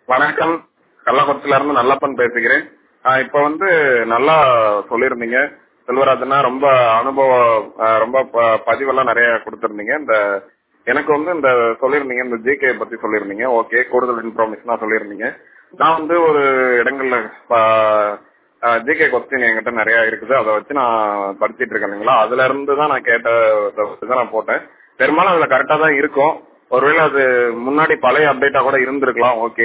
வணக்கம் கள்ளக்குறிச்சில இருந்து நல்லப்பன் பேசுகிறேன் ஆஹ் இப்ப வந்து நல்லா சொல்லியிருந்தீங்க செல்வராஜனா ரொம்ப அனுபவம் ஆஹ் ரொம்ப ப- பதிவெல்லாம் நிறைய கொடுத்திருந்தீங்க இந்த எனக்கு வந்து இந்த சொல்லியிருந்தீங்க இந்த ஜிகே பத்தி சொல்லியிருந்தீங்க ஓகே கூடுதல் இன்ஃபர்மேஷனா சொல்லியிருந்தீங்க நான் வந்து ஒரு இடங்கள்ல ஜிகே கொஸ்டின் என்கிட்ட நிறைய இருக்குது அதை வச்சு நான் படிச்சிட்டு இருக்கேன் இல்லைங்களா அதுல இருந்து தான் நான் கேட்ட இதை வச்சு தான் நான் போட்டேன் பெரும்பாலும் அதுல கரெக்டா தான் இருக்கும் ஒருவேளை அது முன்னாடி பழைய அப்டேட்டா கூட இருந்திருக்கலாம் ஓகே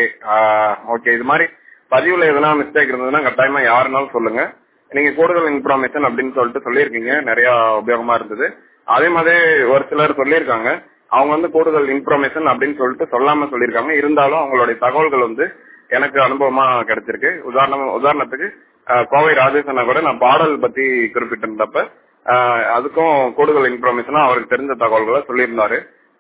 ஓகே இது மாதிரி பதிவுல எதனா மிஸ்டேக் இருந்ததுன்னா கட்டாயமா யாருனாலும் சொல்லுங்க நீங்க கூடுதல் இன்ஃபர்மேஷன் அப்படின்னு சொல்லிட்டு சொல்லியிருக்கீங்க நிறைய உபயோகமா இருந்தது அதே மாதிரி ஒரு சிலர் சொல்லியிருக்காங்க அவங்க வந்து கூடுதல் இன்ஃபர்மேஷன் அப்படின்னு சொல்லிட்டு சொல்லாம சொல்லியிருக்காங்க இருந்தாலும் அவங்களுடைய தகவல்கள் வந்து எனக்கு அனுபவமா கிடைச்சிருக்கு உதாரணம் உதாரணத்துக்கு அஹ், கோவை ராஜேஷனை கூட நான் பாடல் பத்தி குறிப்பிட்டிருந்தப்ப அஹ், அதுக்கும் கூடுதல் இன்ஃபர்மேஷனா அவருக்கு தெரிஞ்ச தகவல்களை சொல்லியிருந்தாரு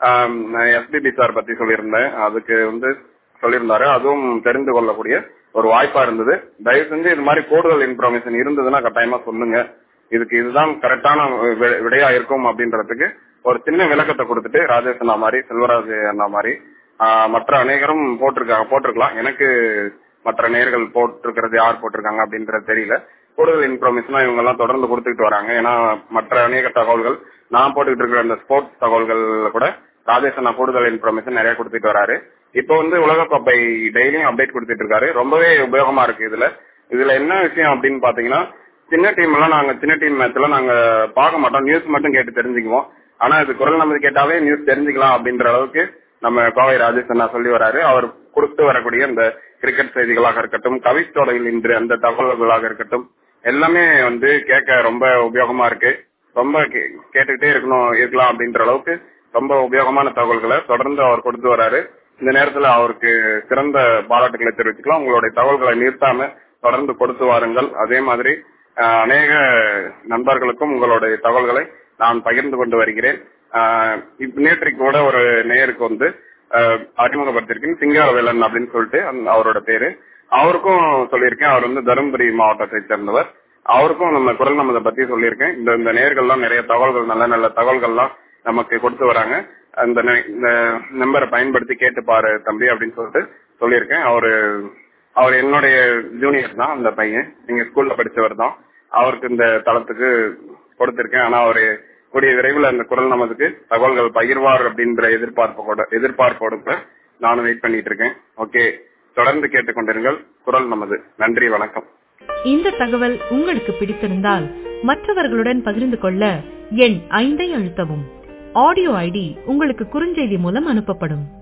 எஸ்பிபி சார் பத்தி சொல்லியிருந்தேன் அதுக்கு வந்து சொல்லியிருந்தாரு அதுவும் தெரிந்து கொள்ளக்கூடிய ஒரு வாய்ப்பா இருந்தது தயவு செஞ்சு இது மாதிரி கூடுதல் இன்ஃபர்மேஷன் இருந்ததுன்னா கட்டாயமா சொல்லுங்க இதுக்கு இதுதான் கரெக்டான வி- விடையா இருக்கும் அப்படின்றதுக்கு ஒரு சின்ன விளக்கத்தை கொடுத்துட்டு ராஜேஷ் அண்ணா மாதிரி செல்வராஜ் அண்ணா மாதிரி ஆஹ், மற்ற அநேகரும் போட்டிருக்காங்க போட்டிருக்கலாம் எனக்கு மற்ற நேர்கள் போட்டிருக்கிறது யார் போட்டிருக்காங்க அப்படின்றது தெரியல கூடுதல் இன்ஃபர்மேஷனா இவங்க எல்லாம் தொடர்ந்து கொடுத்துட்டு வராங்க ஏன்னா மற்ற அநேக தகவல்கள் நான் போட்டுக்கிட்டு இருக்கிற அந்த ஸ்போர்ட்ஸ் தகவல்கள் கூட ராஜேஷ் அண்ணா கூடுதல் இன்ஃபர்மேஷன் நிறைய கொடுத்துட்டு வராரு இப்போ வந்து உலகக்கோப்பை டெய்லியும் அப்டேட் கொடுத்துட்டு இருக்காரு ரொம்பவே உபயோகமா இருக்கு இதுல இதுல என்ன விஷயம் அப்படின்னு பாத்தீங்கன்னா சின்ன டீம் எல்லாம் நாங்க சின்ன டீம் மேட்ச்ல நாங்க பார்க்க மாட்டோம் நியூஸ் மட்டும் கேட்டு தெரிஞ்சுக்குவோம் ஆனா இது குரல் நமது கேட்டாவே நியூஸ் தெரிஞ்சுக்கலாம் அப்படின்ற அளவுக்கு நம்ம கோவை ராஜேஷ் அண்ணா சொல்லி வராரு அவர் கொடுத்து வரக்கூடிய இந்த கிரிக்கெட் செய்திகளாக இருக்கட்டும் கவித்தொடையில் இன்று அந்த தகவல்களாக இருக்கட்டும் எல்லாமே வந்து கேட்க ரொம்ப உபயோகமா இருக்கு ரொம்ப கே- கேட்டுக்கிட்டே இருக்கணும் இருக்கலாம் அப்படின்ற அளவுக்கு ரொம்ப உபயோகமான தகவல்களை தொடர்ந்து அவர் கொடுத்து வராரு இந்த நேரத்துல அவருக்கு சிறந்த பாராட்டுகளை தெரிவிச்சுக்கலாம் உங்களுடைய தகவல்களை நிறுத்தாம தொடர்ந்து கொடுத்து வாருங்கள் அதே மாதிரி ஆஹ், அநேக நண்பர்களுக்கும் உங்களுடைய தகவல்களை நான் பகிர்ந்து கொண்டு வருகிறேன் ஆஹ், இப்ப நேற்றைக்கு கூட ஒரு நேயருக்கு வந்து ஆஹ், அறிமுகப்படுத்திருக்கேன் சிங்காரவேலன் அப்படின்னு சொல்லிட்டு அந்த- அவரோட பேரு அவருக்கும் சொல்லியிருக்கேன் அவர் வந்து தருமபுரி மாவட்டத்தை சேர்ந்தவர் அவருக்கும் நம்ம குரல் நமதை பத்தி சொல்லியிருக்கேன் இந்த இந்த நேர்கள்லாம் நிறைய தகவல்கள் நல்ல நல்ல தகவல்கள்லாம் நமக்கு கொடுத்து வராங்க அந்த நெ- இந்த நம்பரை பயன்படுத்தி கேட்டு பாரு தம்பி அப்படின்னு சொல்லிட்டு சொல்லியிருக்கேன் அவரு அவர் என்னுடைய ஜூனியர் தான் அந்த பையன் நீங்க ஸ்கூல்ல படிச்சவர் தான் அவருக்கு இந்த தளத்துக்கு கொடுத்திருக்கேன் ஆனா அவரு கூடிய விரைவில் அந்த குரல் நமதுக்கு தகவல்கள் பகிர்வார் அப்படின்ற எதிர்பார்ப்போட எதிர்பார்ப்போடு கூட நானும் வெயிட் பண்ணிட்டு இருக்கேன் ஓகே தொடர்ந்து கேட்டுக்கொண்டிருங்கள் குரல் நமது நன்றி வணக்கம் இந்த தகவல் உங்களுக்கு பிடித்திருந்தால் மற்றவர்களுடன் பகிர்ந்து கொள்ள எண் ஐந்தை அழுத்தவும் ஆடியோ ஐடி உங்களுக்கு குறுஞ்செய்தி மூலம் அனுப்பப்படும்